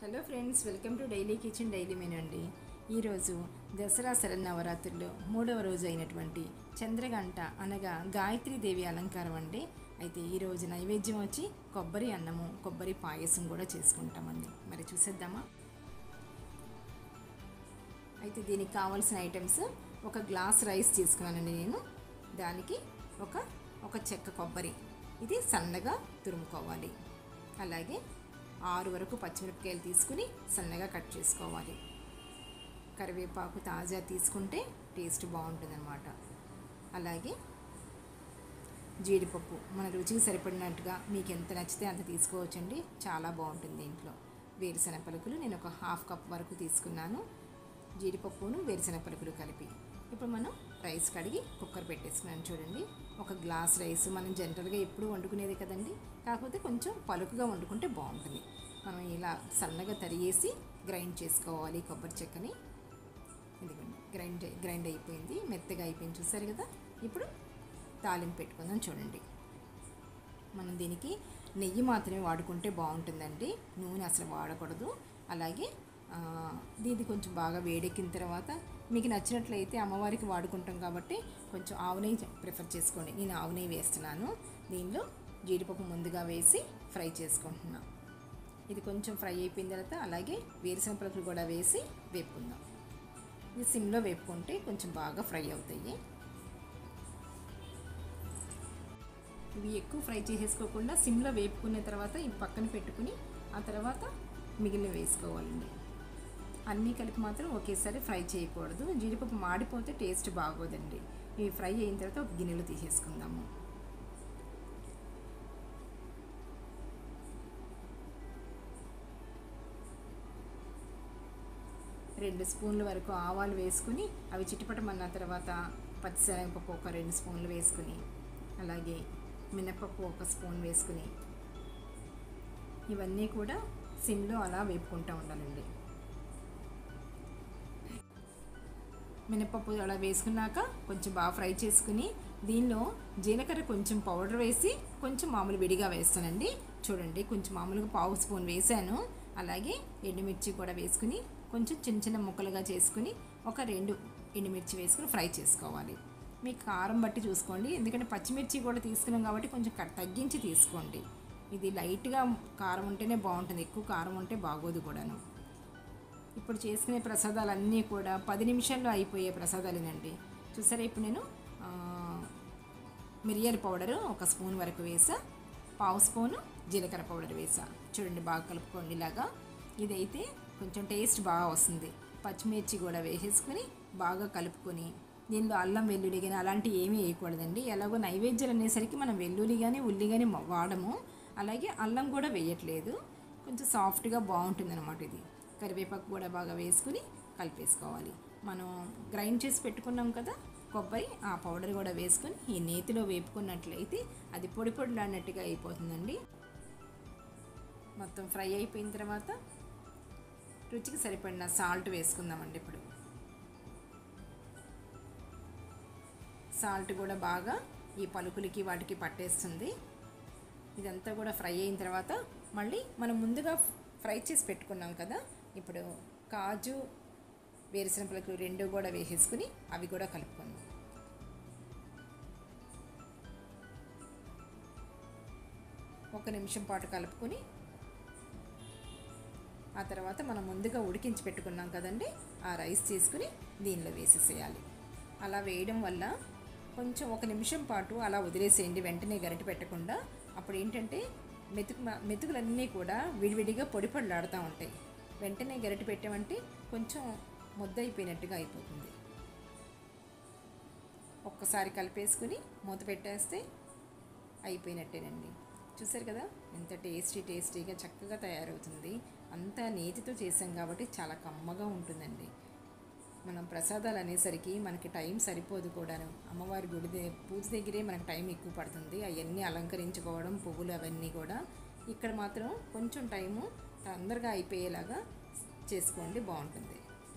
hello friends welcome to daily kitchen daily menu అండి ఈరోజు దసరా శరన్నవరాత్రుల్లో మూడవ రోజు అయినటువంటి చంద్రగంట అనగా గాయత్రి దేవి అలంకారం అండి అయితే ఈరోజు నైవేద్యం వచ్చి కొబ్బరి అన్నము కొబ్బరి పాయసం కూడా చేసుకుంటామండి మరి చూసేద్దామా అయితే దీనికి కావాల్సిన ఐటమ్స్ ఒక గ్లాస్ రైస్ తీసుకున్నానండి నేను దానికి ఒక ఒక చెక్క కొబ్బరి ఇది సన్నగా తురుముకోవాలి అలాగే ఆరు వరకు పచ్చిమిరపకాయలు తీసుకుని సన్నగా కట్ చేసుకోవాలి కరివేపాకు తాజా తీసుకుంటే టేస్ట్ బాగుంటుంది అనమాట అలాగే జీడిపప్పు మన రుచికి సరిపడినట్టుగా మీకు ఎంత నచ్చితే అంత తీసుకోవచ్చండి చాలా బాగుంటుంది దీంట్లో వేరుశెనగ పలుకులు నేను ఒక హాఫ్ కప్ వరకు తీసుకున్నాను జీడిపప్పును వేరుశెనగ పలుకులు కలిపి ఇప్పుడు మనం రైస్ కడిగి కుక్కర్ పెట్టేసుకున్నాను చూడండి ఒక గ్లాస్ రైస్ మనం జనరల్గా ఎప్పుడు వండుకునేది కదండి కాకపోతే కొంచెం పలుకుగా వండుకుంటే బాగుంటుంది మనం ఇలా సన్నగా తరిగేసి గ్రైండ్ చేసుకోవాలి కొబ్బరి చెక్కని ఇదిగోండి గ్రైండ్ గ్రైండ్ అయిపోయింది మెత్తగా అయిపోయింది చూసారు కదా ఇప్పుడు తాలింపు పెట్టుకుందాం చూడండి మనం దీనికి నెయ్యి మాత్రమే వాడుకుంటే బాగుంటుందండి నూనె అసలు వాడకూడదు అలాగే ఆ, దీన్ని కొంచెం బాగా వేడెక్కిన తర్వాత మీకు నచ్చినట్లయితే అమ్మవారికి వాడుకుంటాం కాబట్టి కొంచెం ఆవు నెయ్యి ప్రిఫర్ చేసుకోండి నేను ఆవు నెయ్యి వేస్తున్నాను దీనిలో జీడిపప్పు ముందుగా వేసి ఫ్రై చేసుకుంటున్నాను ఇది కొంచెం ఫ్రై అయిపోయిన తర్వాత అలాగే వేరుశనగ పలుకులు కూడా వేసి వేపుకుందాం ఇది సిమ్లో వేపుకుంటే కొంచెం బాగా ఫ్రై అవుతాయి ఇవి ఎక్కువ ఫ్రై చేసేసుకోకుండా సిమ్లో వేపుకున్న తర్వాత ఇవి పక్కన పెట్టుకుని ఆ తర్వాత మిగిలిన వేసుకోవాలండి అన్నీ కలిపి మాత్రం ఒకేసారి ఫ్రై చేయకూడదు జీడిపప్పు మాడిపోతే టేస్ట్ బాగోదండి ఇవి ఫ్రై అయిన తర్వాత ఒక గిన్నెలో తీసేసుకుందాము రెండు స్పూన్ల వరకు ఆవాలు వేసుకుని అవి చిటపటమన్న తర్వాత పచ్చిశనగపప్పు ఒక రెండు స్పూన్లు వేసుకుని అలాగే మినపప్పు ఒక స్పూన్ వేసుకుని ఇవన్నీ కూడా సిమ్లో అలా వేపుకుంటూ ఉండాలండి మినపప్పు అలా వేసుకున్నాక కొంచెం బాగా ఫ్రై చేసుకుని దీనిలో జీలకర్ర కొంచెం పౌడర్ వేసి కొంచెం మామూలు విడిగా వేస్తానండి చూడండి కొంచెం మామూలుగా పావు స్పూన్ వేసాను అలాగే ఎండుమిర్చి కూడా వేసుకుని కొంచెం చిన్న చిన్న ముక్కలుగా చేసుకుని ఒక రెండు ఎండుమిర్చి వేసుకుని ఫ్రై చేసుకోవాలి మీ కారం బట్టి చూసుకోండి ఎందుకంటే పచ్చిమిర్చి కూడా తీసుకున్నాం కాబట్టి కొంచెం కట్ తగ్గించి తీసుకోండి ఇది లైట్గా కారం ఉంటేనే బాగుంటుంది ఎక్కువ కారం ఉంటే బాగోదు కూడాను ఇప్పుడు చేసుకునే ప్రసాదాలన్నీ కూడా పది నిమిషాల్లో అయిపోయే ప్రసాదాలేనండి చూసారా ఇప్పుడు నేను ఆ, మిరియాల పౌడరు ఒక స్పూన్ వరకు వేసా పావు స్పూను జీలకర్ర పౌడర్ వేసా చూడండి బాగా కలుపుకోండి ఇలాగా ఇదైతే కొంచెం టేస్ట్ బాగా వస్తుంది పచ్చిమిర్చి కూడా వేసేసుకుని బాగా కలుపుకొని దీనిలో అల్లం వెల్లుల్లి కానీ అలాంటివి ఏమీ వేయకూడదండి ఎలాగో నైవేద్యాలు అనేసరికి మనం వెల్లుల్లి కానీ ఉల్లి కానీ వాడము అలాగే అల్లం కూడా వేయట్లేదు కొంచెం సాఫ్ట్గా బాగుంటుంది అనమాట ఇది కరివేపాకు కూడా బాగా వేసుకుని కలిపేసుకోవాలి మనం గ్రైండ్ చేసి పెట్టుకున్నాం కదా కొబ్బరి ఆ పౌడర్ కూడా వేసుకొని ఈ నేతిలో వేపుకున్నట్లయితే అది పొడి పొడిలాడినట్టుగా అయిపోతుందండి మొత్తం ఫ్రై అయిపోయిన తర్వాత రుచికి సరిపడిన సాల్ట్ వేసుకుందామండి ఇప్పుడు సాల్ట్ కూడా బాగా ఈ పలుకులకి వాటికి పట్టేస్తుంది ఇదంతా కూడా ఫ్రై అయిన తర్వాత మళ్ళీ మనం ముందుగా ఫ్రై చేసి పెట్టుకున్నాం కదా ఇప్పుడు కాజు వేరుశనగ పలుకులు రెండు కూడా వేసేసుకుని అవి కూడా కలుపుకుందాం ఒక నిమిషం పాటు కలుపుకొని ఆ తర్వాత మనం ముందుగా ఉడికించి పెట్టుకున్నాం కదండి ఆ రైస్ తీసుకుని దీనిలో వేసేసేయాలి అలా వేయడం వల్ల కొంచెం ఒక నిమిషం పాటు అలా వదిలేసేయండి వెంటనే గరిటె పెట్టకుండా అప్పుడు ఏంటంటే మెతుకు మెతుకులన్నీ కూడా విడివిడిగా పొడి పొడిలాడుతూ ఉంటాయి వెంటనే గరిటె పెట్టామంటే కొంచెం ముద్ద అయిపోయినట్టుగా అయిపోతుంది ఒక్కసారి కలిపేసుకుని మూత పెట్టేస్తే అయిపోయినట్టేనండి చూసారు కదా ఎంత టేస్టీ టేస్టీగా చక్కగా తయారవుతుంది అంతా నేతితో చేసాం కాబట్టి చాలా కమ్మగా ఉంటుందండి మనం ప్రసాదాలు అనేసరికి మనకి టైం సరిపోదు కూడాను అమ్మవారి గుడి దే- పూజ దగ్గరే మనకు టైం ఎక్కువ పడుతుంది అవన్నీ అలంకరించుకోవడం పువ్వులు అవన్నీ కూడా ఇక్కడ మాత్రం కొంచెం టైము తొందరగా అయిపోయేలాగా చేసుకోండి బాగుంటుంది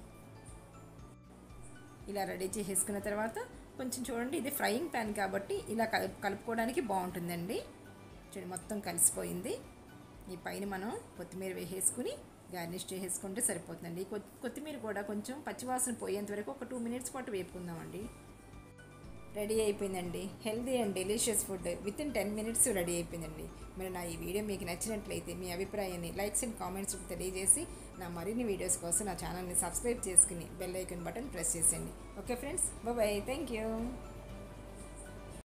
ఇలా రెడీ చేసేసుకున్న తర్వాత కొంచెం చూడండి ఇది ఫ్రైయింగ్ ప్యాన్ కాబట్టి ఇలా కలుపు కలుపుకోవడానికి బాగుంటుందండి చూడండి మొత్తం కలిసిపోయింది ఈ పైన మనం కొత్తిమీర వేసేసుకుని గార్నిష్ చేసేసుకుంటే సరిపోతుందండి ఈ కొత్- కొత్తిమీర కూడా కొంచెం పచ్చివాసన పోయేంత వరకు ఒక టూ మినిట్స్ పాటు వేపుకుందామండి రెడీ అయిపోయిందండి healthy and delicious food within ten minutes ready అయిపోయిందండి మరి నా ఈ వీడియో మీకు నచ్చినట్లయితే మీ అభిప్రాయాన్ని లైక్స్ అండ్ కామెంట్స్ తెలియజేసి నా మరిన్ని వీడియోస్ కోసం నా ఛానల్ని సబ్స్క్రైబ్ చేసుకుని బెల్ ఐకాన్ బటన్ ప్రెస్ చేసేయండి okay friends bye thank you